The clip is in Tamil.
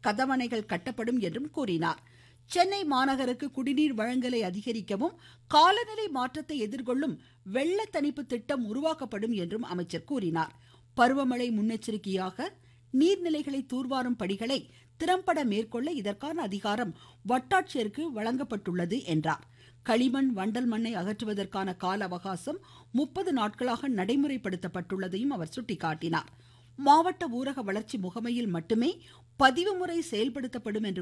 கதவணைகள் கட்டப்படும் என்றும் கூறினார் சென்னை மாநகருக்கு குடிநீர் வழங்கலை அதிகரிக்கவும் காலநிலை மாற்றத்தை எதிர்கொள்ளும் வெள்ள தணிப்பு திட்டம் உருவாக்கப்படும் என்றும் அமைச்சர் கூறினார் பருவமழை முன்னெச்சரிக்கையாக நீர்நிலைகளை தூர்வாரும் பணிகளை திறம்பட மேற்கொள்ள இதற்கான அதிகாரம் வட்டாட்சியருக்கு வழங்கப்பட்டுள்ளது என்றார் களிமண் வண்டல் மண்ணை அகற்றுவதற்கான கால அவகாசம் முப்பது நாட்களாக நடைமுறைப்படுத்தப்பட்டுள்ளதையும் அவர் சுட்டிக்காட்டினார் மாவட்ட ஊரக வளர்ச்சி முகமையில் மட்டுமே பதிவு முறை செயல்படுத்தப்படும் என்று